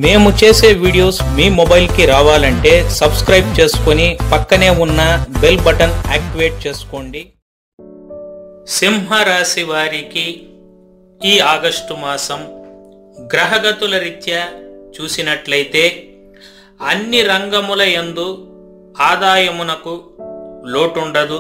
మేము చేసే వీడియోస్ మీ మొబైల్కి రావాలంటే సబ్స్క్రైబ్ చేసుకొని పక్కనే ఉన్న బెల్ బటన్ యాక్టివేట్ చేసుకోండి సింహ రాశి వారికి ఈ ఆగస్టు మాసం గ్రహగతుల రీత్యా చూసినట్లయితే అన్ని రంగముల యందు ఆదాయమునకు లోటుండదు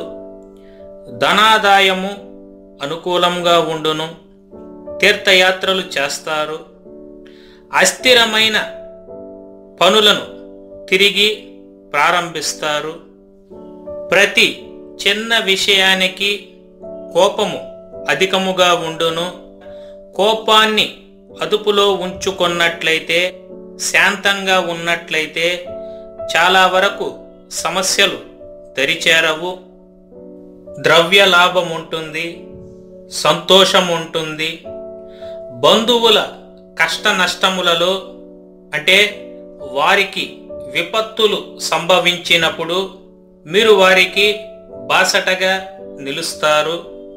ధనాదాయము అనుకూలంగా ఉండును తీర్థయాత్రలు చేస్తారు అస్థిరమైన పనులను తిరిగి ప్రారంభిస్తారు ప్రతి చిన్న విషయానికి కోపము అధికముగా ఉండును కోపాన్ని అదుపులో ఉంచుకున్నట్లయితే శాంతంగా ఉన్నట్లయితే చాలా వరకు సమస్యలు దరిచేరవు ద్రవ్య లాభం ఉంటుంది సంతోషం ఉంటుంది బంధువుల కష్ట నష్టములలో అంటే వారికి విపత్తులు సంభవించినప్పుడు మీరు వారికి బాసటగా నిలుస్తారు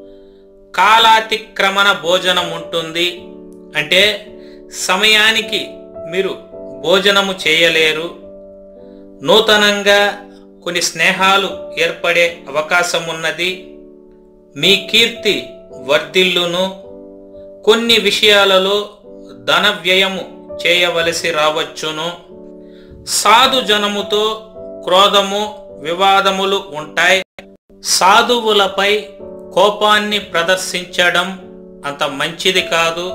కాలాతిక్రమణ భోజనం ఉంటుంది అంటే సమయానికి మీరు భోజనము చేయలేరు నూతనంగా కొన్ని స్నేహాలు ఏర్పడే అవకాశం ఉన్నది మీ కీర్తి వర్ధిల్లును కొన్ని విషయాలలో ధన వ్యయము చేయవలసి రావచ్చును సాధు జనముతో క్రోధము వివాదములు ఉంటాయి సాధువులపై కోపాన్ని ప్రదర్శించడం అంత మంచిది కాదు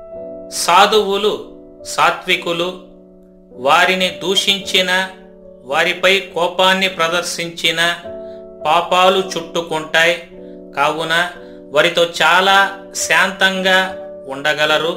సాధువులు సాత్వికులు వారిని దూషించిన వారిపై కోపాన్ని ప్రదర్శించిన పాపాలు చుట్టుకుంటాయి కావున వారితో చాలా శాంతంగా ఉండగలరు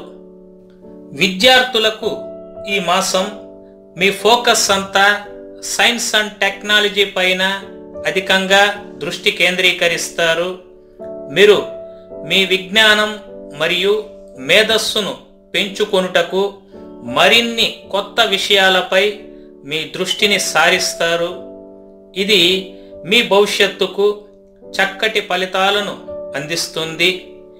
విద్యార్థులకు ఈ మాసం మీ ఫోకస్ అంతా సైన్స్ అండ్ టెక్నాలజీ పైన అధికంగా దృష్టి కేంద్రీకరిస్తారు మీరు మీ విజ్ఞానం మరియు మేధస్సును పెంచుకొనుటకు మరిన్ని కొత్త విషయాలపై మీ దృష్టిని సారిస్తారు ఇది మీ భవిష్యత్తుకు చక్కటి ఫలితాలను అందిస్తుంది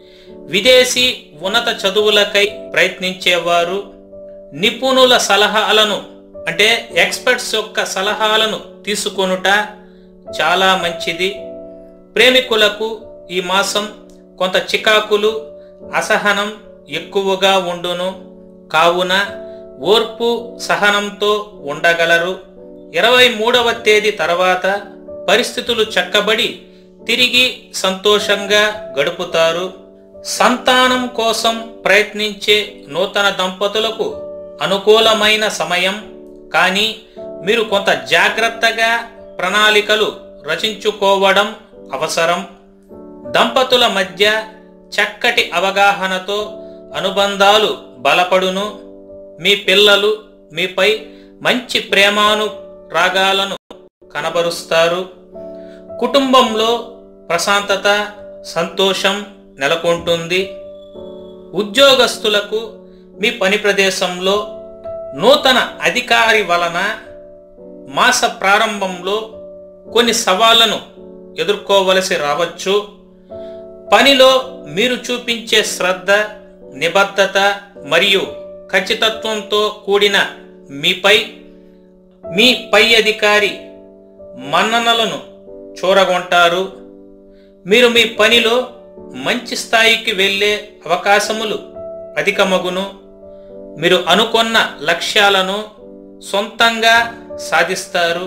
విదేశీ ఉన్నత చదువులకై ప్రయత్నించేవారు నిపుణుల సలహాలను అంటే ఎక్స్పర్ట్స్ యొక్క సలహాలను తీసుకొనుట చాలా మంచిది ప్రేమికులకు ఈ మాసం కొంత చికాకులు అసహనం ఎక్కువగా ఉండును కావున ఓర్పు సహనంతో ఉండగలరు ఇరవై మూడవ తేదీ తర్వాత పరిస్థితులు చక్కబడి తిరిగి సంతోషంగా గడుపుతారు సంతానం కోసం ప్రయత్నించే నూతన దంపతులకు అనుకూలమైన సమయం కానీ మీరు కొంత జాగ్రత్తగా ప్రణాళికలు రచించుకోవడం అవసరం దంపతుల మధ్య చక్కటి అవగాహనతో అనుబంధాలు బలపడును మీ పిల్లలు మీపై మంచి ప్రేమాను రాగాలను కనబరుస్తారు కుటుంబంలో ప్రశాంతత సంతోషం నెలకొంటుంది ఉద్యోగస్తులకు మీ పని ప్రదేశంలో నూతన అధికారి వలన మాస ప్రారంభంలో కొన్ని సవాళ్లను ఎదుర్కోవలసి రావచ్చు పనిలో మీరు చూపించే శ్రద్ధ నిబద్ధత మరియు ఖచ్చితత్వంతో కూడిన మీపై మీ పై అధికారి మన్ననలను చూరగొంటారు మీరు మీ పనిలో మంచి స్థాయికి వెళ్ళే అవకాశములు అధికమగును మీరు అనుకున్న లక్ష్యాలను సొంతంగా సాధిస్తారు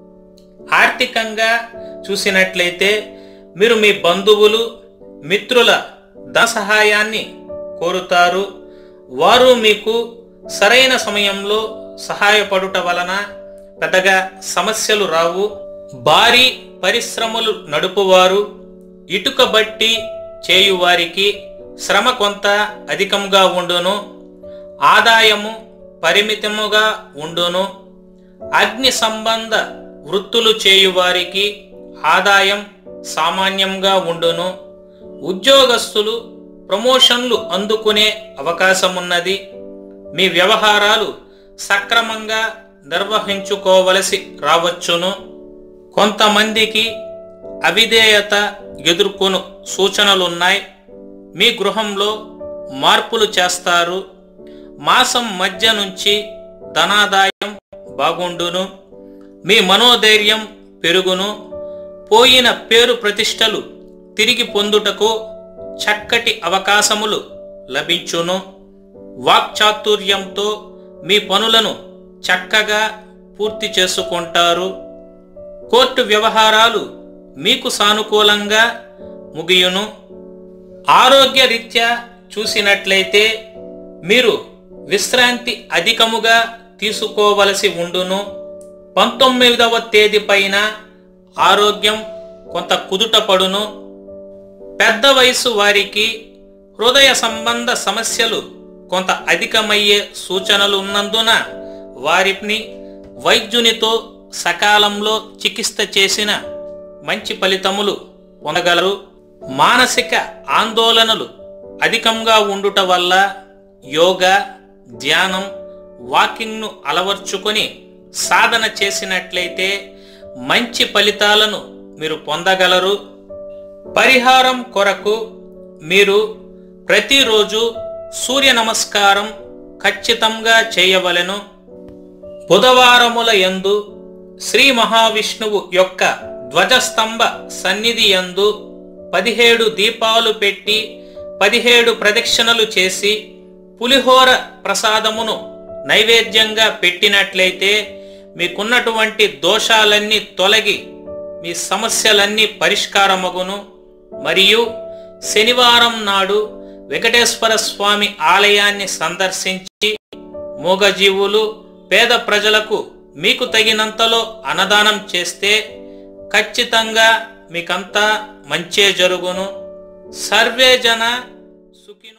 ఆర్థికంగా చూసినట్లయితే మీరు మీ బంధువులు మిత్రుల ధన సహాయాన్ని కోరుతారు వారు మీకు సరైన సమయంలో సహాయపడుట వలన పెద్దగా సమస్యలు రావు భారీ పరిశ్రమలు నడుపువారు ఇటుక బట్టి చేయువారికి శ్రమ కొంత అధికంగా ఉండును ఆదాయము పరిమితముగా ఉండును అగ్ని సంబంధ వృత్తులు చేయువారికి ఆదాయం సామాన్యంగా ఉండును ఉద్యోగస్తులు ప్రమోషన్లు అందుకునే అవకాశమున్నది మీ వ్యవహారాలు సక్రమంగా నిర్వహించుకోవలసి రావచ్చును కొంతమందికి అవిధేయత ఎదుర్కొను సూచనలున్నాయి మీ గృహంలో మార్పులు చేస్తారు మాసం మధ్య నుంచి ధనాదాయం బాగుండును మీ మనోధైర్యం పెరుగును పోయిన పేరు ప్రతిష్టలు తిరిగి పొందుటకు చక్కటి అవకాశములు లభించును వాక్చాతుర్యంతో మీ పనులను చక్కగా పూర్తి చేసుకుంటారు కోర్టు వ్యవహారాలు మీకు సానుకూలంగా ముగియును ఆరోగ్య రీత్యా చూసినట్లయితే మీరు విశ్రాంతి అధికముగా తీసుకోవలసి ఉండును పంతొమ్మిదవ తేదీ పైన ఆరోగ్యం కొంత కుదుట పడును పెద్ద వయసు వారికి హృదయ సంబంధ సమస్యలు కొంత అధికమయ్యే సూచనలు ఉన్నందున వారిని వైద్యునితో సకాలంలో చికిత్స చేసిన మంచి ఫలితములు పొందగలరు మానసిక ఆందోళనలు అధికంగా ఉండుట వల్ల యోగా ధ్యానం వాకింగ్ను అలవర్చుకొని సాధన చేసినట్లయితే మంచి ఫలితాలను మీరు పొందగలరు పరిహారం కొరకు మీరు ప్రతిరోజు సూర్య నమస్కారం ఖచ్చితంగా చేయవలెను బుధవారముల యందు శ్రీ మహావిష్ణువు యొక్క ధ్వజస్తంభ సన్నిధి యందు పదిహేడు దీపాలు పెట్టి పదిహేడు ప్రదక్షిణలు చేసి పులిహోర ప్రసాదమును నైవేద్యంగా పెట్టినట్లయితే మీకున్నటువంటి దోషాలన్నీ తొలగి మీ సమస్యలన్నీ పరిష్కారమగును మరియు శనివారం నాడు వెంకటేశ్వర స్వామి ఆలయాన్ని సందర్శించి మూగజీవులు పేద ప్రజలకు మీకు తగినంతలో అన్నదానం చేస్తే ఖచ్చితంగా మీకంతా మంచే జరుగును సర్వే జన సుఖినో